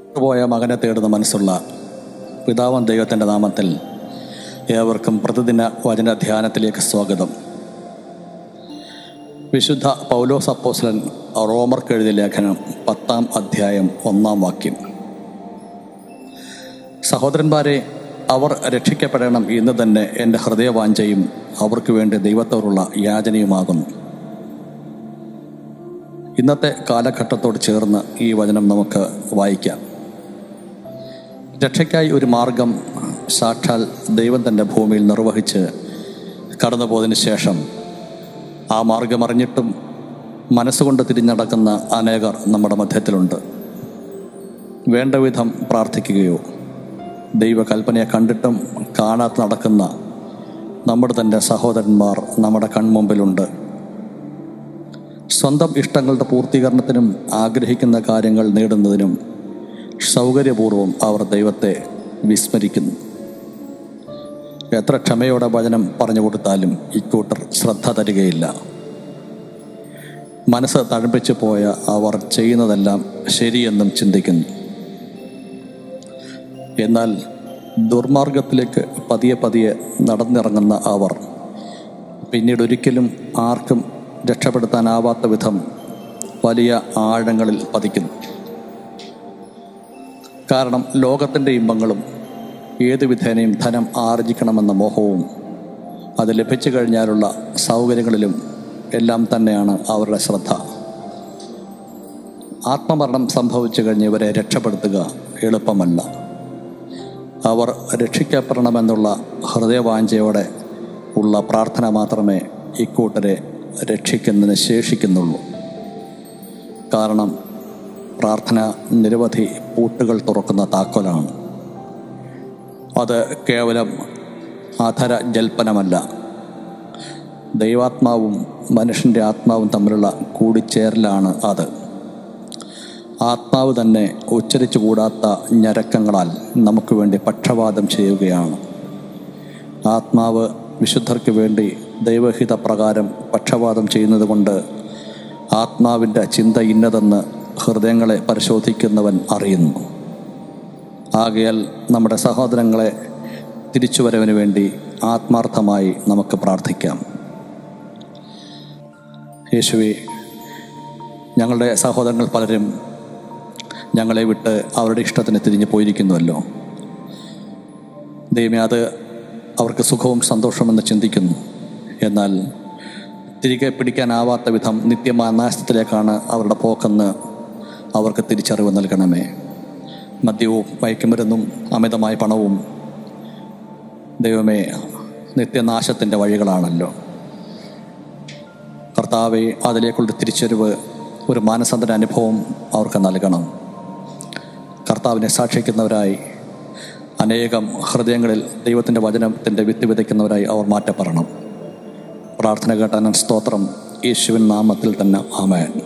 പോയ മകനെ തേടുന്ന മനസ്സുള്ള പിതാവൻ ദൈവത്തിൻ്റെ നാമത്തിൽ ഏവർക്കും പ്രതിദിന വചന ധ്യാനത്തിലേക്ക് സ്വാഗതം വിശുദ്ധ പൗലോസ് അപ്പോസ്ലൻ റോമർക്ക് എഴുതിയ ലേഖനം പത്താം അധ്യായം ഒന്നാം വാക്യം സഹോദരന്മാരെ അവർ രക്ഷിക്കപ്പെടണം എന്ന് തന്നെ എൻ്റെ ഹൃദയവാഞ്ചയും അവർക്ക് വേണ്ടി ദൈവത്തോടുള്ള യാചനയുമാകുന്നു ഇന്നത്തെ കാലഘട്ടത്തോട് ചേർന്ന് ഈ വചനം നമുക്ക് വായിക്കാം രക്ഷയ്ക്കായി ഒരു മാർഗം സാക്ഷാൽ ദൈവം തൻ്റെ ഭൂമിയിൽ നിർവഹിച്ച് കടന്നുപോയതിനു ശേഷം ആ മാർഗം അറിഞ്ഞിട്ടും മനസ്സുകൊണ്ട് തിരിഞ്ഞടക്കുന്ന അനേകർ നമ്മുടെ മധ്യത്തിലുണ്ട് വേണ്ട വിധം പ്രാർത്ഥിക്കുകയോ ദൈവകൽപ്പനയെ കണ്ടിട്ടും കാണാതെ നടക്കുന്ന നമ്മുടെ തന്നെ സഹോദരന്മാർ നമ്മുടെ കൺമുമ്പിലുണ്ട് സ്വന്തം ഇഷ്ടങ്ങളുടെ പൂർത്തീകരണത്തിനും ആഗ്രഹിക്കുന്ന കാര്യങ്ങൾ നേടുന്നതിനും സൗകര്യപൂർവ്വം അവർ ദൈവത്തെ വിസ്മരിക്കുന്നു എത്ര ക്ഷമയോടെ വചനം പറഞ്ഞു കൊടുത്താലും ഇക്കൂട്ടർ ശ്രദ്ധ തരികയില്ല മനസ്സ് തഴപ്പിച്ചു പോയ അവർ ചെയ്യുന്നതെല്ലാം ശരിയെന്നും ചിന്തിക്കുന്നു എന്നാൽ ദുർമാർഗത്തിലേക്ക് പതിയെ പതിയെ നടന്നിറങ്ങുന്ന അവർ പിന്നീട് ഒരിക്കലും ആർക്കും രക്ഷപ്പെടുത്താനാവാത്ത വിധം വലിയ ആഴങ്ങളിൽ പതിക്കുന്നു കാരണം ലോകത്തിൻ്റെ ഇമ്പങ്ങളും ഏതു വിധേനയും ധനം ആർജിക്കണമെന്ന മോഹവും അത് ലഭിച്ചു കഴിഞ്ഞാലുള്ള സൗകര്യങ്ങളിലും എല്ലാം തന്നെയാണ് അവരുടെ ശ്രദ്ധ ആത്മമരണം സംഭവിച്ചു കഴിഞ്ഞ് ഇവരെ രക്ഷപ്പെടുത്തുക എളുപ്പമല്ല അവർ രക്ഷിക്കപ്പെടണമെന്നുള്ള ഹൃദയവാഞ്ചയോടെ ഉള്ള പ്രാർത്ഥന മാത്രമേ ഇക്കൂട്ടരെ രക്ഷിക്കുന്നതിന് ശേഷിക്കുന്നുള്ളൂ കാരണം പ്രാർത്ഥന നിരവധി പൂട്ടുകൾ തുറക്കുന്ന താക്കോലാണ് അത് കേവലം അധര ജൽപ്പനമല്ല ദൈവാത്മാവും മനുഷ്യൻ്റെ ആത്മാവും തമ്മിലുള്ള കൂടിച്ചേരലാണ് അത് ആത്മാവ് തന്നെ ഉച്ചരിച്ചു കൂടാത്ത ഞരക്കങ്ങളാൽ നമുക്ക് വേണ്ടി പക്ഷപാതം ചെയ്യുകയാണ് ആത്മാവ് വിശുദ്ധർക്ക് വേണ്ടി ദൈവഹിത പ്രകാരം പക്ഷപാതം ചെയ്യുന്നത് കൊണ്ട് ആത്മാവിൻ്റെ ചിന്ത ഇന്നതെന്ന് ഹൃദയങ്ങളെ പരിശോധിക്കുന്നവൻ അറിയുന്നു ആകയാൽ നമ്മുടെ സഹോദരങ്ങളെ തിരിച്ചുവരവിന് വേണ്ടി ആത്മാർത്ഥമായി നമുക്ക് പ്രാർത്ഥിക്കാം യേശുവെ ഞങ്ങളുടെ സഹോദരങ്ങൾ പലരും ഞങ്ങളെ വിട്ട് അവരുടെ ഇഷ്ടത്തിന് തിരിഞ്ഞു പോയിരിക്കുന്നുവല്ലോ ദൈവമേ അത് അവർക്ക് സുഖവും സന്തോഷമെന്ന് ചിന്തിക്കുന്നു എന്നാൽ തിരികെ പിടിക്കാനാവാത്ത വിധം നിത്യമായ നാശത്തിലേക്കാണ് അവരുടെ പോക്കെന്ന് അവർക്ക് തിരിച്ചറിവ് നൽകണമേ മദ്യവും മയക്കുമരുന്നും അമിതമായ പണവും ദൈവമേ നിത്യനാശത്തിൻ്റെ വഴികളാണല്ലോ കർത്താവെ അതിലേക്കുള്ള തിരിച്ചറിവ് ഒരു മാനസാന്തര അനുഭവം അവർക്ക് നൽകണം കർത്താവിനെ സാക്ഷിക്കുന്നവരായി അനേകം ഹൃദയങ്ങളിൽ ദൈവത്തിൻ്റെ വചനത്തിൻ്റെ വിത്ത് വിതയ്ക്കുന്നവരായി അവർ മാറ്റപ്പെടണം പ്രാർത്ഥന കേട്ടാൻ സ്തോത്രം യേശുവിൻ നാമത്തിൽ തന്നെ ആമേൻ